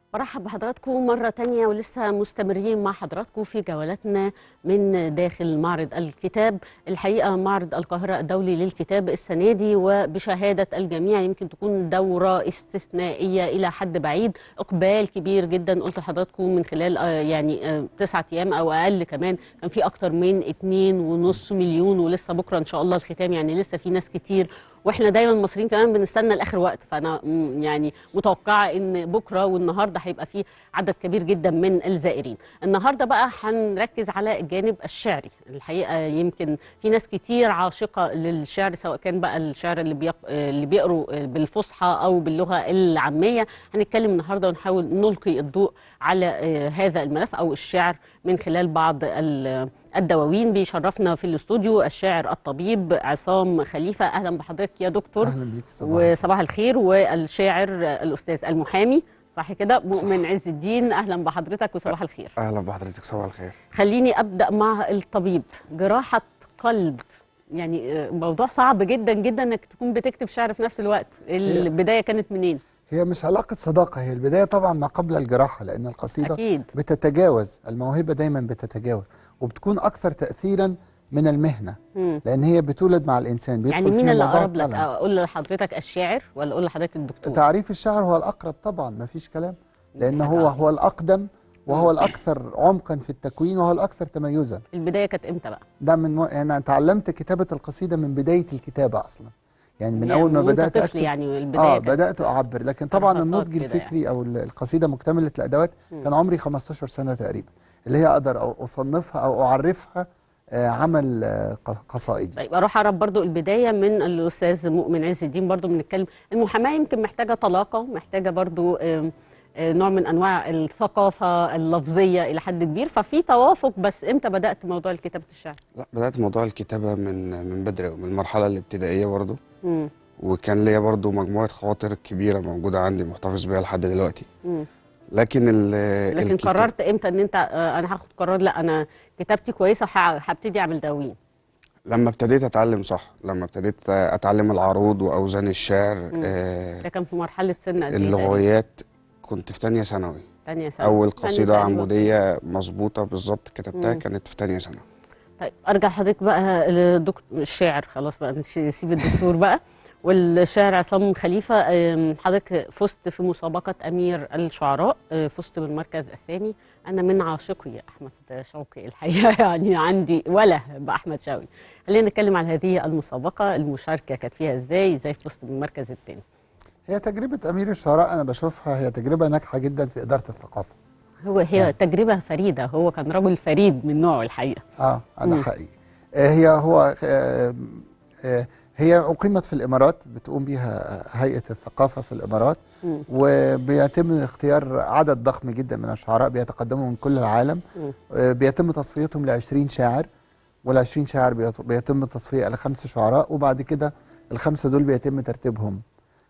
برحب بحضراتكم مرة تانية ولسه مستمرين مع حضراتكم في جولاتنا من داخل معرض الكتاب الحقيقة معرض القاهرة الدولي للكتاب السنة دي وبشهادة الجميع يمكن تكون دورة استثنائية إلى حد بعيد إقبال كبير جدا قلت لحضراتكم من خلال آه، يعني آه، تسعة أيام أو أقل كمان كان في أكتر من اتنين ونص مليون ولسه بكرة إن شاء الله الختام يعني لسه في ناس كتير واحنا دايما المصريين كمان بنستنى لاخر وقت فانا م- يعني متوقعه ان بكره والنهارده هيبقى في عدد كبير جدا من الزائرين النهارده بقى هنركز على الجانب الشعري الحقيقه يمكن في ناس كتير عاشقه للشعر سواء كان بقى الشعر اللي بيق... اللي بيقروا بالفصحى او باللغه العاميه هنتكلم النهارده ونحاول نلقي الضوء على آه، هذا الملف او الشعر من خلال بعض ال- الدواوين بيشرفنا في الاستوديو الشاعر الطبيب عصام خليفه اهلا بحضرتك يا دكتور اهلا بيك صباح الخير. وصباح الخير والشاعر الاستاذ المحامي صح كده مؤمن عز الدين اهلا بحضرتك وصباح الخير اهلا بحضرتك صباح الخير خليني ابدا مع الطبيب جراحه قلب يعني آه، موضوع صعب جدا جدا انك تكون بتكتب شعر في نفس الوقت البدايه كانت منين هي مش علاقة صداقة هي البداية طبعا ما قبل الجراحة لأن القصيدة اكيد بتتجاوز الموهبة دايما بتتجاوز وبتكون أكثر تأثيرا من المهنة مم. لأن هي بتولد مع الإنسان بيدخل يعني مين فيها اللي موضوع اقرب لك القلم. اقول لحضرتك الشاعر ولا اقول لحضرتك الدكتور تعريف الشعر هو الأقرب طبعا ما فيش كلام لأن حاجة هو أقرب. هو الأقدم وهو الأكثر عمقا في التكوين وهو الأكثر تميزا البدايه كانت امتى بقى ده من و... يعني أنا تعلمت كتابة القصيدة من بداية الكتابة أصلا يعني من يعني أول ما وأنت بدأت طفل أكتب يعني البدايه اه كانت- بدات اعبر لكن طبعا حصاد النضج كده الفكري او ال- القصيده مكتمله الادوات كان عمري 15 سنه تقريبا اللي هي اقدر أو اصنفها او اعرفها آه عمل آه ق- قصائدي طيب اروح اعرف برضو البدايه من الاستاذ مؤمن عز الدين برضو بنتكلم المحاماه يمكن محتاجه طلاقه محتاجه برضو آم، آه، نوع من انواع الثقافه اللفظيه الى حد كبير ففي توافق بس امتى بدات موضوع كتابه الشعر لا بدات موضوع الكتابه من من بدري من المرحله الابتدائيه برضو مم. وكان ليا برضو مجموعه خواطر كبيره موجوده عندي محتفظ بيها لحد دلوقتي مم. لكن ال لكن الكتا- قررت امتى ان انت آه، انا هاخد قرار لا انا كتابتي كويسه وه- هبتدي اعمل دواوين لما ابتديت اتعلم صح لما ابتديت اتعلم العروض واوزان الشعر آه ده كان في مرحله سن قد ايه تقريباً؟ اللغويات كنت في تانية ثانوي تانية سنة اول تانية قصيده تقريباً. عموديه مظبوطه بالظبط كتبتها مم. كانت في تانية ثانوي طيب ارجع حضرتك بقى للدكتور الشاعر خلاص بقى نش- نسيب الدكتور بقى والشاعر عصام خليفه أم، حضرتك فزت في مسابقه امير الشعراء أه، فزت بالمركز الثاني انا من عاشقي احمد شوقي الحقيقه يعني عندي وله باحمد شوقي خلينا نتكلم عن هذه المسابقه المشاركه كانت فيها ازاي ازاي فزت بالمركز الثاني هي تجربه امير الشعراء انا بشوفها هي تجربه ناجحه جدا في اداره الثقافه هو هي تجربه فريده هو كان رجل فريد من نوعه الحقيقه اه مم. انا حقيقي آه هي هو آه آه هي اقيمت في الامارات بتقوم بها هيئه الثقافه في الامارات مم. وبيتم اختيار عدد ضخم جدا من الشعراء بيتقدموا من كل العالم مم. آه، بيتم تصفيتهم ل 20 شاعر وال 20 شاعر بيت- بيتم تصفيه لخمس شعراء وبعد كده الخمسه دول بيتم ترتيبهم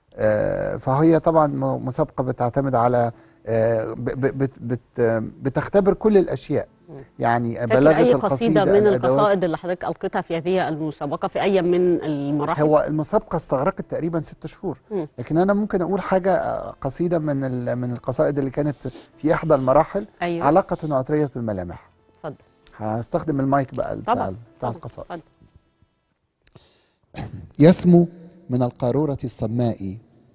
آه، فهي طبعا م- مسابقه بتعتمد على آه، ب- ب- بت- بت- بتختبر كل الاشياء يعني فاكر بلاغه اي القصيده قصيده من الأدوات. القصائد اللي حضرتك القيتها في هذه المسابقه في اي من المراحل هو المسابقه استغرقت تقريبا ست شهور مم. لكن انا ممكن اقول حاجه آه، قصيده من ال- من القصائد اللي كانت في احدى المراحل ايوه علاقه عطريه الملامح اتفضل هستخدم المايك بقى بتاع طبعا بتاع طبعا القصائد اتفضل يسمو من القارورة الصماء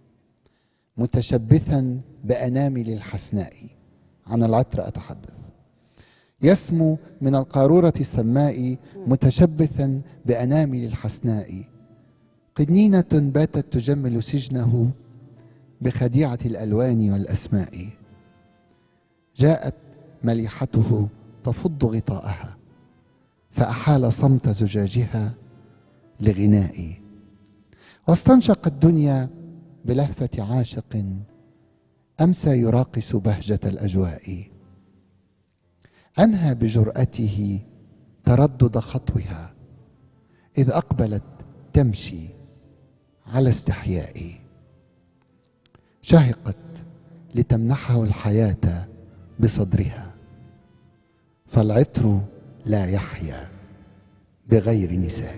متشبثا بأنامل الحسناء عن العطر أتحدث يسمو من القارورة السماء متشبثا بأنامل الحسناء قنينة باتت تجمل سجنه بخديعة الألوان والأسماء جاءت مليحته تفض غطاءها فأحال صمت زجاجها لغنائي واستنشق الدنيا بلهفة عاشق أمسى يراقص بهجة الأجواء أنهى بجرأته تردد خطوها إذ أقبلت تمشي على استحياء شهقت لتمنحه الحياة بصدرها فالعطر لا يحيا بغير نساء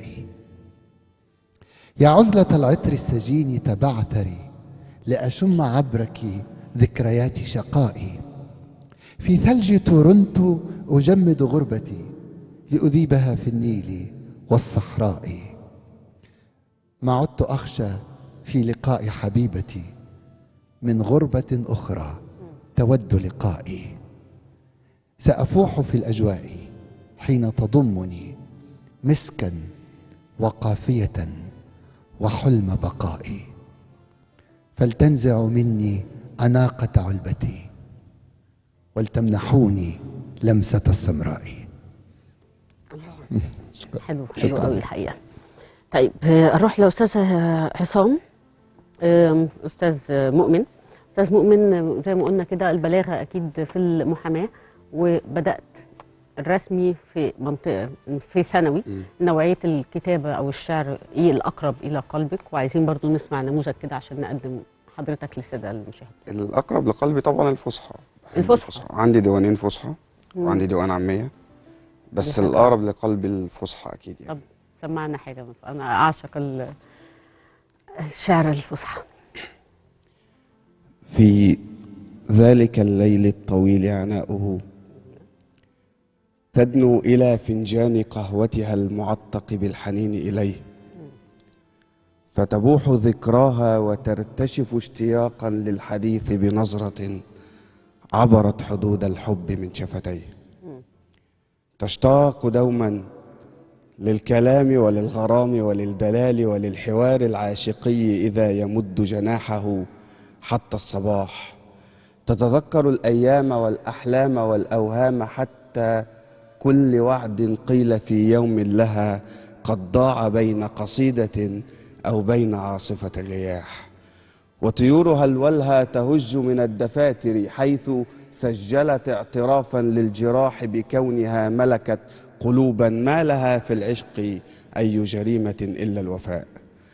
يا عزلة العطر السجين تبعثري لأشم عبرك ذكريات شقائي في ثلج تورنتو أجمد غربتي لأذيبها في النيل والصحراء ما عدت أخشى في لقاء حبيبتي من غربة أخرى تود لقائي سأفوح في الأجواء حين تضمني مسكا وقافية وحلم بقائي فلتنزع مني أناقة علبتي ولتمنحوني لمسة السمراء حلو حلو قوي الحقيقه طيب آه، اروح لاستاذ آه، عصام آم، استاذ آه، مؤمن استاذ مؤمن آه، زي ما قلنا كده البلاغه اكيد في المحاماه وبدات الرسمي في منطقه في ثانوي نوعيه الكتابه او الشعر ايه الاقرب الى قلبك وعايزين برضو نسمع نموذج كده عشان نقدم حضرتك للساده المشاهدين الأقرب لقلبي طبعا الفصحى بحب الفصحى. عندي ديوانين فصحى وعندي ديوان عامية بس دي حاجة. الأقرب لقلبي الفصحى أكيد يعني طب سمعنا حاجه مثلا انا اعشق ال- الشعر الفصحى في ذلك الليل الطويل عناؤه تدنو إلى فنجان قهوتها المعطق بالحنين إليه فتبوح ذكراها وترتشف اشتياقا للحديث بنظرة عبرت حدود الحب من شفتيه تشتاق دوما للكلام وللغرام وللدلال وللحوار العاشقي إذا يمد جناحه حتى الصباح تتذكر الأيام والأحلام والأوهام حتى كل وعد قيل في يوم لها قد ضاع بين قصيدة أو بين عاصفة الرياح وطيورها الولهى تهج من الدفاتر حيث سجلت اعترافا للجراح بكونها ملكت قلوبا ما لها في العشق أي جريمة إلا الوفاء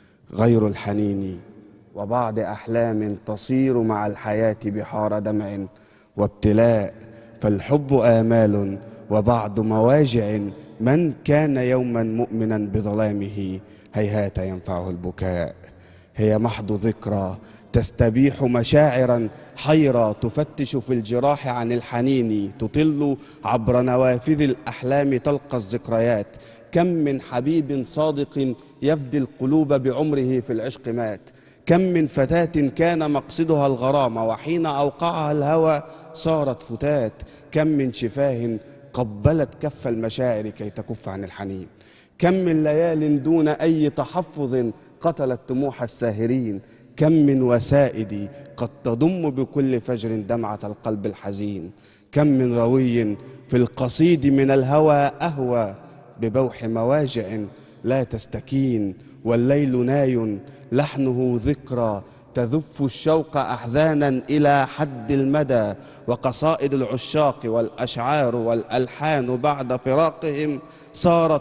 غير الحنين وبعض أحلام تصير مع الحياة بحار دمع وابتلاء فالحب آمال وبعض مواجع من كان يوما مؤمنا بظلامه هيهات ينفعه البكاء هي محض ذكرى تستبيح مشاعرا حيرى تفتش في الجراح عن الحنين تطل عبر نوافذ الأحلام تلقى الذكريات كم من حبيب صادق يفدي القلوب بعمره في العشق مات كم من فتاة كان مقصدها الغرام وحين أوقعها الهوى صارت فتات كم من شفاه قبلت كف المشاعر كي تكف عن الحنين كم من ليال دون أي تحفظ قتلت طموح الساهرين كم من وسائد قد تضم بكل فجر دمعة القلب الحزين كم من روي في القصيد من الهوى أهوى ببوح مواجع لا تستكين والليل ناي لحنه ذكرى تذف الشوق أحزانا إلى حد المدى وقصائد العشاق والأشعار والألحان بعد فراقهم صارت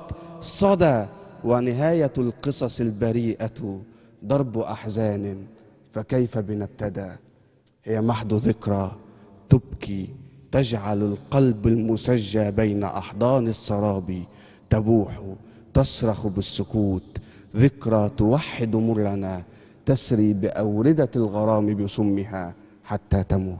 صدى ونهاية القصص البريئة ضرب أحزان فكيف بنا ابتدى هي محض ذكرى تبكي تجعل القلب المسجى بين أحضان السراب تبوح تصرخ بالسكوت ذكرى توحد مرنا تسري بأوردة الغرام بسمها حتى تموت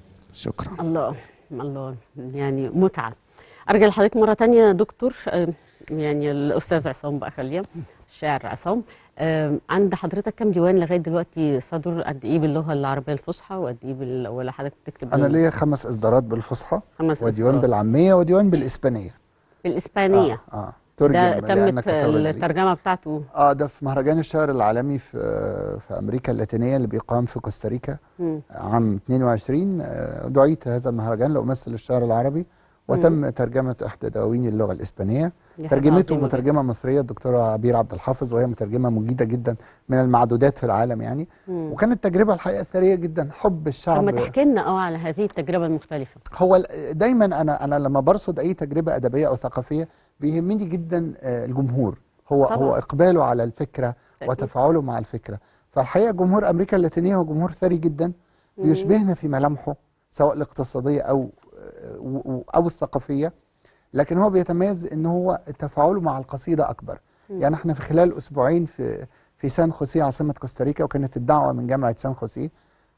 شكرا الله الله يعني متعة أرجع لحضرتك مرة تانية دكتور آه، يعني الأستاذ عصام بقى خلينا الشاعر عصام آه، عند حضرتك كم ديوان لغاية دلوقتي صدر قد إيه باللغة العربية الفصحى وقد إيه بال... ولا حضرتك بتكتب انا بال- ليا خمس اصدارات بالفصحى خمس وديوان إصدارات. بالعاميه وديوان بالاسبانيه بالإسبانية اه, آه. ترجم ده لأنك تمت تتولد لي. الترجمة بتاعته اه ده في مهرجان الشعر العالمي في في امريكا اللاتينيه اللي بيقام في كوستاريكا مم. عام 22 آه، دعيت هذا المهرجان لامثل الشعر العربي وتم ترجمه احدى دواوين اللغه الاسبانيه دي حاجة ترجمته عظيمة جداً. مترجمه مصريه الدكتوره عبير عبد الحافظ وهي مترجمه مجيده جدا من المعدودات في العالم يعني مم. وكانت تجربه الحقيقه ثريه جدا حب طب الشعب ما تحكي لنا اه على هذه التجربة المختلفة هو ال- دايما انا انا لما برصد اي تجربه ادبيه او ثقافيه بيهمني جدا آه، الجمهور هو طبعاً. هو اقباله على الفكره تأكيد. وتفاعله مع الفكره فالحقيقه جمهور امريكا اللاتينيه هو جمهور ثري جدا بيشبهنا في ملامحه سواء الاقتصاديه او آه، و- و- او الثقافيه لكن هو بيتميز ان هو تفاعله مع القصيده اكبر يعني احنا في خلال اسبوعين في في سان خوسيه عاصمه كوستاريكا وكانت الدعوه من جامعه سان خوسيه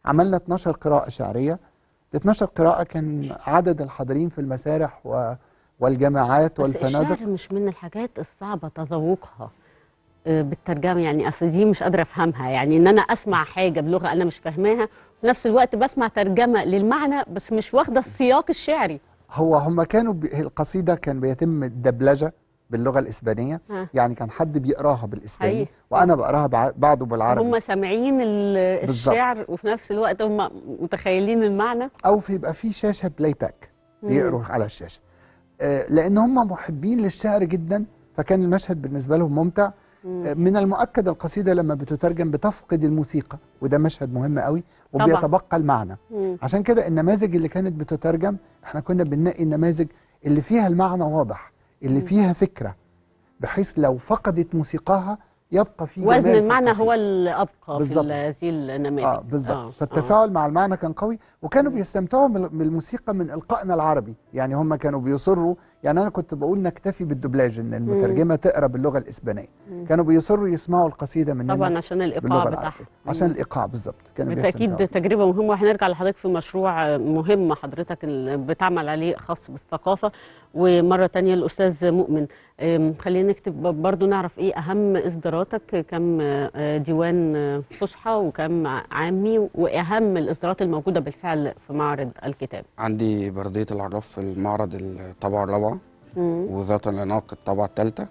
عملنا 12 قراءه شعريه ال 12 قراءه كان عدد الحاضرين في المسارح و والجامعات بس والفنادق الشعر مش من الحاجات الصعبة تذوقها آه، بالترجمة يعني أصل دي مش قادرة أفهمها يعني إن أنا أسمع حاجة بلغة أنا مش فاهماها في نفس الوقت بسمع ترجمة للمعنى بس مش واخدة السياق الشعري هو هم كانوا بي... القصيده كان بيتم الدبلجه باللغه الاسبانيه ها. يعني كان حد بيقراها بالاسباني حقيقي. وانا بقراها بع... بعده بالعربي هم سامعين ال- بالظبط. الشعر وفي نفس الوقت هم متخيلين المعنى او في يبقى في شاشه بلاي باك بيقروا على الشاشه آه، لان هم محبين للشعر جدا فكان المشهد بالنسبه لهم ممتع آه، من المؤكد القصيده لما بتترجم بتفقد الموسيقى وده مشهد مهم قوي طبعاً. وبيتبقى المعنى مم. عشان كده النماذج اللي كانت بتترجم احنا كنا بننقي النماذج اللي فيها المعنى واضح اللي فيها فكره بحيث لو فقدت موسيقاها يبقى في وزن جمال في المعنى القصيدة. هو اللي أبقى في بالظبط. ال- هذه النماذج اه بالظبط آه، فالتفاعل مع المعنى كان قوي وكانوا بيستمتعوا بال- بالموسيقى من القائنا العربي يعني هم كانوا بيصروا يعني انا كنت بقول نكتفي بالدبلاج ان المترجمه تقرا باللغه الاسبانيه كانوا بيصروا يسمعوا القصيده مننا طبعا عشان الإيقاع باللغه بتاعها العربيه عشان الايقاع بالظبط كانوا بالتأكيد بيستمتعوا. تجربة مهمة وهنرجع لحضرتك في مشروع مهم حضرتك اللي بتعمل عليه خاص بالثقافة ومرة تانية الأستاذ مؤمن أم، خلينا نكتب برضو نعرف إيه أهم إصداراتك كم آه، ديوان آه، فصحى وكم عامي وأهم الإصدارات الموجودة بالفعل في معرض الكتاب عندي بردية العراف في المعرض الطبعة الرابعة وذات العناق الطبعة الثالثة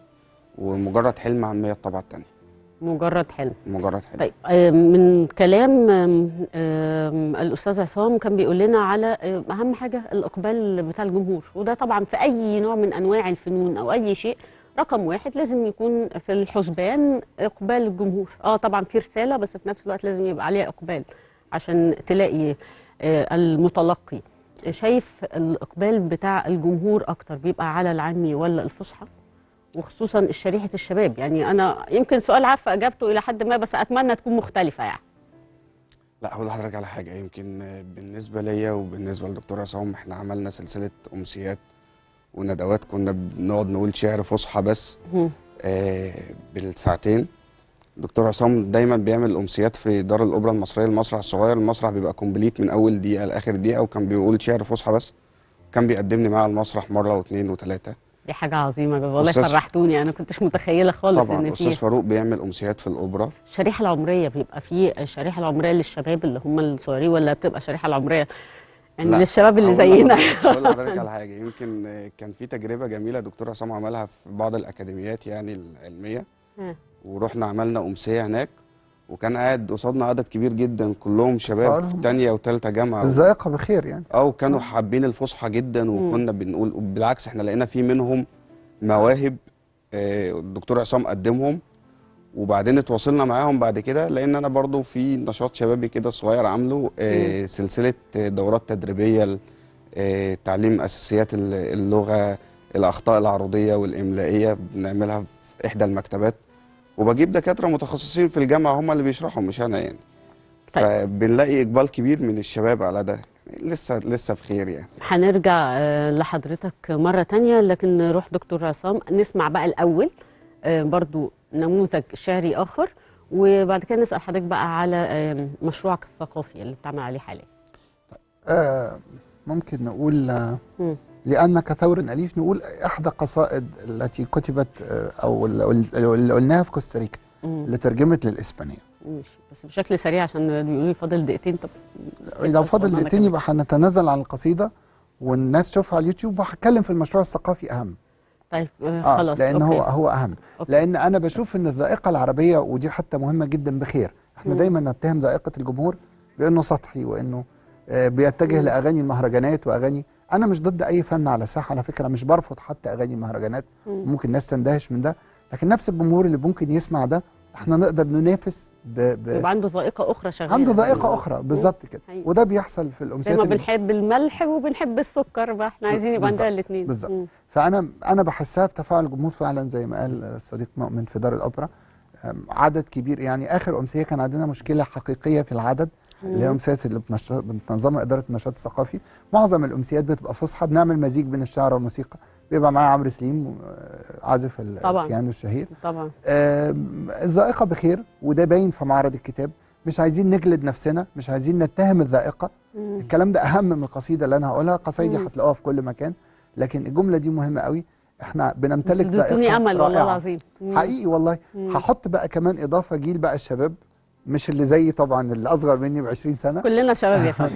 ومجرد حلم عامية الطبعة الثانية مجرد حلم مجرد حلم طيب آه، من كلام آم، آم، الاستاذ عصام كان بيقول لنا على آه، اهم حاجه الاقبال بتاع الجمهور وده طبعا في اي نوع من انواع الفنون او اي شيء رقم واحد لازم يكون في الحسبان اقبال الجمهور اه طبعا في رساله بس في نفس الوقت لازم يبقى عليها اقبال عشان تلاقي آه، المتلقي شايف الاقبال بتاع الجمهور اكتر بيبقى على العامي ولا الفصحى وخصوصا شريحه الشباب يعني انا يمكن سؤال عارفه اجابته الى حد ما بس اتمنى تكون مختلفه يعني لا هقول لحضرتك على حاجة يمكن بالنسبة ليا وبالنسبة للدكتور عصام احنا عملنا سلسلة أمسيات وندوات كنا بنقعد نقول شعر فصحى بس مم. آه بالساعتين دكتور عصام دايما بيعمل أمسيات في دار الأوبرا المصرية المسرح الصغير المسرح بيبقى كومبليت من أول دقيقة لآخر دقيقة وكان بيقول شعر فصحى بس كان بيقدمني معاه على المسرح مرة واثنين وثلاثة دي حاجه عظيمه والله أستاذ- فرحتوني انا كنتش متخيله خالص طبعا ان أستاذ في فاروق بيعمل أمسيات في الأوبرا الشريحه العمريه بيبقى في الشريحه العمريه للشباب اللي هم الصغيرين ولا بتبقى الشريحه العمريه يعني لا، للشباب اللي هقول زينا لحضرتك- هقول لحضرتك على حاجه يمكن آه، كان في تجربه جميله دكتور عصام عملها في بعض الاكاديميات يعني العلميه ها. ورحنا عملنا امسيه هناك وكان قاعد قصادنا عدد كبير جدا كلهم شباب في أقولهم. تانية وتالتة جامعه الذائقه بخير يعني اه وكانوا حابين الفصحى جدا وكنا بنقول بالعكس احنا لقينا في منهم مواهب آه، الدكتور عصام قدمهم وبعدين اتواصلنا معاهم بعد كده لان انا برضو في نشاط شبابي كده صغير عامله آه، سلسله آه، دورات تدريبيه ل- آه، تعليم اساسيات ال- اللغه الاخطاء العروضيه والاملائيه بنعملها في احدى المكتبات وبجيب دكاتره متخصصين في الجامعه هم اللي بيشرحوا مش انا يعني طيب. فبنلاقي اقبال كبير من الشباب على ده يعني لسه لسه بخير يعني هنرجع آه، لحضرتك مرة تانية لكن نروح دكتور عصام نسمع بقى الأول آه، برضو نموذج شعري آخر وبعد كده نسأل حضرتك بقى على آه، مشروعك الثقافي اللي بتعمل عليه حاليا آه ممكن نقول آه مم. لأنك ثور أليف نقول إحدى قصائد التي كتبت آه أو اللي اللي قلناها في كوستاريكا مم. اللي ترجمت للإسبانية ماشي بس بشكل سريع عشان بيقولوا لي فاضل دقيقتين طب لو فاضل معنا دقيقتين كمان. يبقى هنتنازل عن القصيدة والناس تشوفها على اليوتيوب وهتكلم في المشروع الثقافي أهم طيب آه آه خلاص لأن أوكي. هو هو أهم أوكي. لأن أنا بشوف إن الذائقة العربية ودي حتى مهمة جدا بخير احنا مم. دايما نتهم ذائقة الجمهور بأنه سطحي وإنه آه بيتجه مم. لأغاني المهرجانات وأغاني أنا مش ضد أي فن على ساحة على فكرة مش برفض حتى أغاني المهرجانات مم. ممكن الناس تندهش من ده لكن نفس الجمهور اللي ممكن يسمع ده احنا نقدر ننافس ب... ب... يبقى عنده ذائقة أخرى شغالة عنده ذائقة أخرى بالظبط كده حقيقي. وده بيحصل في زي الأمسيات ما اللي- بنحب الملح وبنحب السكر بقى احنا عايزين يبقى عندنا بالظبط، الاثنين بالظبط. فانا انا بحسها بتفاعل الجمهور فعلا زي ما قال الصديق مؤمن في دار الاوبرا أم، عدد كبير يعني اخر امسيه كان عندنا مشكله حقيقيه في العدد اللي هي الامسيات اللي بتنش- بتنظمها اداره النشاط الثقافي معظم الامسيات بتبقى فصحى بنعمل مزيج بين الشعر والموسيقى بيبقى معايا عمرو سليم آه، عازف ال- طبعاً. البيانو الشهير طبعا آم، الذائقه بخير وده باين في معرض الكتاب مش عايزين نجلد نفسنا مش عايزين نتهم الذائقه الكلام ده اهم من القصيده اللي انا هقولها قصايدي مم. هتلاقوها في كل مكان لكن الجمله دي مهمه قوي احنا بنمتلك اديتوني ذائقه امل والله رائعة. العظيم مم. حقيقي والله مم. هحط بقى كمان اضافه جيل بقى الشباب مش اللي زي طبعا اللي اصغر مني ب 20 سنه كلنا شباب يا فندم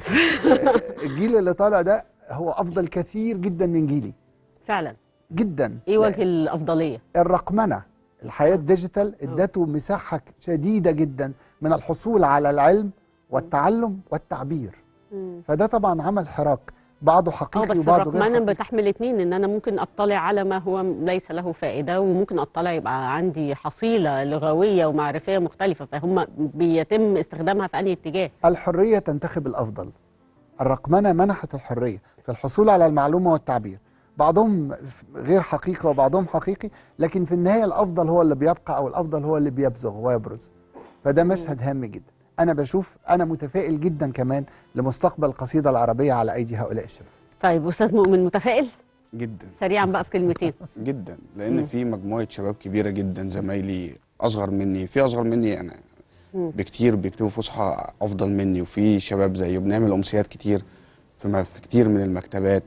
الجيل اللي طالع ده هو افضل كثير جدا من جيلي فعلا جدا ايه وجه الافضليه الرقمنه الحياه الديجيتال ادته مساحه شديده جدا من الحصول على العلم والتعلم والتعبير مم. فده طبعا عمل حراك بعضه اه حقيقي بس وبعضه غير الرقمنه حقيقي بتحمل اتنين ان انا ممكن اطلع على ما هو ليس له فائده وممكن اطلع يبقى عندي حصيله لغويه ومعرفيه مختلفه فهم بيتم استخدامها في انهي اتجاه الحريه تنتخب الافضل الرقمنه منحت الحريه في الحصول على المعلومه والتعبير بعضهم غير حقيقي وبعضهم حقيقي لكن في النهايه الافضل هو اللي بيبقى او الافضل هو اللي بيبزغ ويبرز فده مشهد هام جدا انا بشوف انا متفائل جدا كمان لمستقبل القصيده العربيه على ايدي هؤلاء الشباب طيب استاذ مؤمن متفائل جدا سريعا بقى في كلمتين جدا لان مم. في مجموعه شباب كبيره جدا زمايلي اصغر مني في اصغر مني يعني مم. بكتير بيكتبوا فصحى افضل مني وفي شباب زيه بنعمل امسيات كتير في, م- في كتير من المكتبات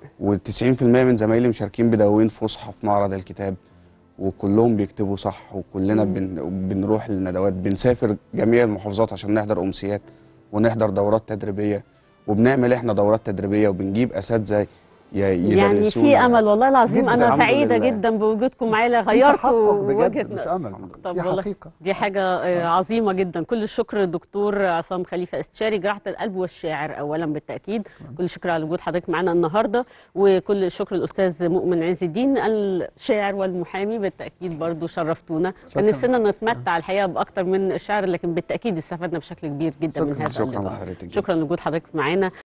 و90% من زمايلي مشاركين بدواوين فصحى في معرض الكتاب وكلهم بيكتبوا صح وكلنا مم. بن بنروح للندوات بنسافر جميع المحافظات عشان نحضر امسيات ونحضر دورات تدريبيه وبنعمل احنا دورات تدريبيه وبنجيب اساتذه ي- يعني يدرسونا في امل والله العظيم جداً. انا الحمد سعيده لله. جدا بوجودكم معايا في غيرتوا تحقق وجهه بجد مش امل طب دي والله حقيقه دي حاجة آه، عظيمة جدا كل الشكر الدكتور عصام خليفة استشاري جراحة القلب والشاعر أولا بالتأكيد كل الشكر على وجود حضرتك معنا النهاردة وكل الشكر الأستاذ مؤمن عز الدين الشاعر والمحامي بالتأكيد برضو شرفتونا كان شكراً. نفسنا نتمتع الحقيقة بأكتر من الشعر لكن بالتأكيد استفدنا بشكل كبير جدا من شكراً. هذا شكرا اللقاء لحضرتك شكرا لوجود حضرتك معانا